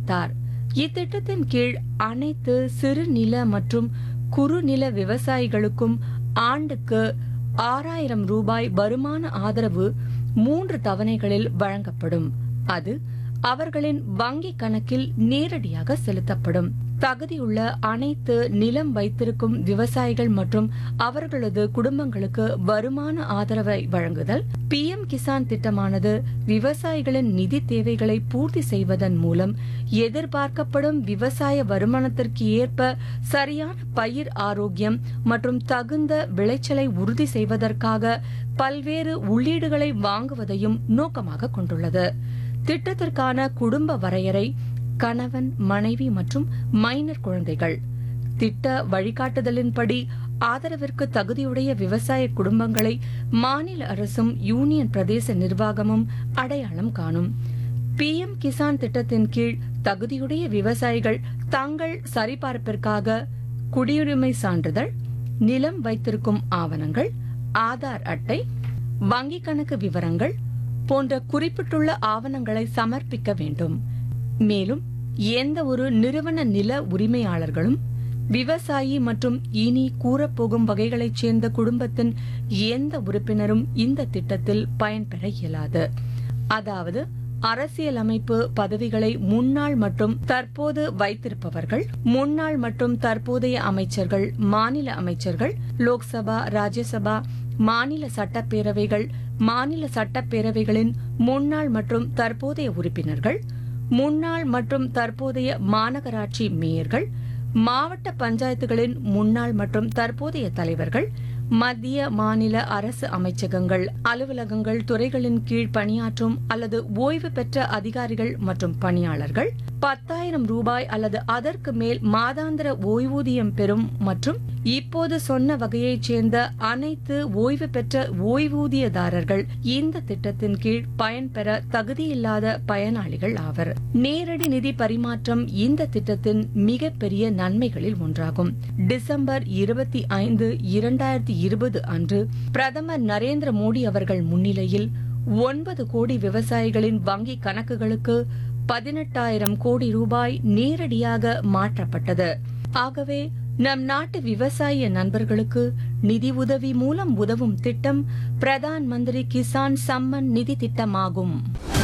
தெரிவித்தார் இத்திட்டத்தின் கீழ் அனைத்து சிறுநில மற்றும் குறுநில விவசாயிகளுக்கும் ஆண்டுக்கு ஆறாயிரம் ரூபாய் வருமான ஆதரவு மூன்று தவணைகளில் வழங்கப்படும் அது அவர்களின் வங்கி கணக்கில் நேரடியாக செலுத்தப்படும் தகுதியுள்ள அனைத்து நிலம் வைத்திருக்கும் விவசாயிகள் மற்றும் அவர்களது குடும்பங்களுக்கு வருமான ஆதரவை வழங்குதல் பிஎம் கிசான் திட்டமானது விவசாயிகளின் நிதி தேவைகளை பூர்த்தி செய்வதன் மூலம் எதிர்பார்க்கப்படும் விவசாய வருமானத்திற்கு ஏற்ப சரியான பயிர் ஆரோக்கியம் மற்றும் தகுந்த விளைச்சலை உறுதி செய்வதற்காக பல்வேறு உள்ளீடுகளை வாங்குவதையும் நோக்கமாக கொண்டுள்ளது திட்டத்திற்கான குடும்ப வரையறை கணவன் மனைவி மற்றும் மைனர் குழந்தைகள் திட்ட வழிகாட்டுதலின்படி ஆதரவிற்கு தகுதியுடைய விவசாய குடும்பங்களை மாநில அரசும் யூனியன் பிரதேச நிர்வாகமும் அடையாளம் காணும் பிஎம் கிசான் திட்டத்தின் கீழ் தகுதியுடைய விவசாயிகள் தங்கள் சரிபார்ப்பிற்காக குடியுரிமை சான்றிதழ் நிலம் வைத்திருக்கும் ஆவணங்கள் ஆதார் அட்டை வங்கிக் கணக்கு விவரங்கள் போன்ற குறிப்பிட்டுள்ள ஆவணங்களை சமர்ப்பிக்க வேண்டும் மேலும் எந்த ஒரு நிறுவன நில உரிமையாளர்களும் விவசாயி மற்றும் இனி கூறப்போகும் வகைகளைச் சேர்ந்த குடும்பத்தின் எந்த உறுப்பினரும் இந்த திட்டத்தில் பயன்பெற இயலாது அதாவது அரசியலமைப்பு பதவிகளை முன்னாள் மற்றும் தற்போது வைத்திருப்பவர்கள் முன்னாள் மற்றும் தற்போதைய அமைச்சர்கள் மாநில அமைச்சர்கள் லோக்சபா ராஜ்யசபா மாநில சட்டப்பேரவைகள் மாநில சட்டப்பேரவைகளின் முன்னாள் மற்றும் தற்போதைய உறுப்பினர்கள் முன்னாள் மற்றும் தற்போதைய மாநகராட்சி மேயர்கள் மாவட்ட பஞ்சாயத்துகளின் முன்னாள் மற்றும் தற்போதைய தலைவர்கள் மத்திய மாநில அரசு அமைச்சகங்கள் அலுவலகங்கள் துறைகளின் கீழ் பணியாற்றும் அல்லது ஓய்வு பெற்ற அதிகாரிகள் மற்றும் பணியாளர்கள் பத்தாயிரம் ரூபாய் அல்லது அதற்கு மேல் மாதாந்திர ஓய்வூதியம் பெறும் மற்றும் இப்போது சொன்ன வகையைச் சேர்ந்த அனைத்து ஓய்வு பெற்ற ஓய்வூதியதாரர்கள் இந்த திட்டத்தின் கீழ் பயன்பெற தகுதியில்லாத பயனாளிகள் ஆவர் நேரடி நிதி பரிமாற்றம் இந்த திட்டத்தின் மிகப்பெரிய நன்மைகளில் ஒன்றாகும் டிசம்பர் இருபத்தி ஐந்து இரண்டாயிரத்தி இருபது அன்று பிரதமர் நரேந்திர மோடி அவர்கள் முன்னிலையில் ஒன்பது கோடி விவசாயிகளின் வங்கி கணக்குகளுக்கு பதினெட்டாயிரம் கோடி ரூபாய் நேரடியாக மாற்றப்பட்டது ஆகவே நம் நாட்டு விவசாய நண்பர்களுக்கு நிதி உதவி மூலம் உதவும் திட்டம் பிரதான் மந்திரி கிசான் சம்மன் நிதி திட்டமாகும்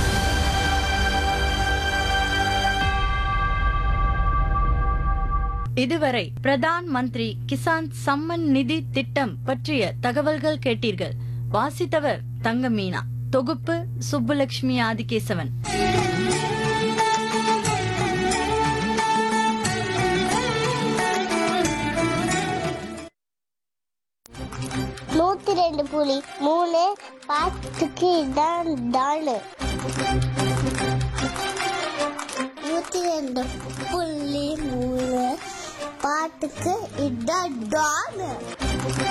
இதுவரை பிரதான் மந்திரி கிசான் சம்மன் நிதி திட்டம் பற்றிய தகவல்கள் கேட்டீர்கள் வாசித்தவர் தங்கமீனா தொகுப்பு சுப்புலட்சுமி ஆதிகேசவன் நூத்தி ரெண்டு புலி மூணு பாட்டுக்கு இதான் டானு நூத்தி ரெண்டு புள்ளி மூணு பாட்டுக்கு இதான் டானு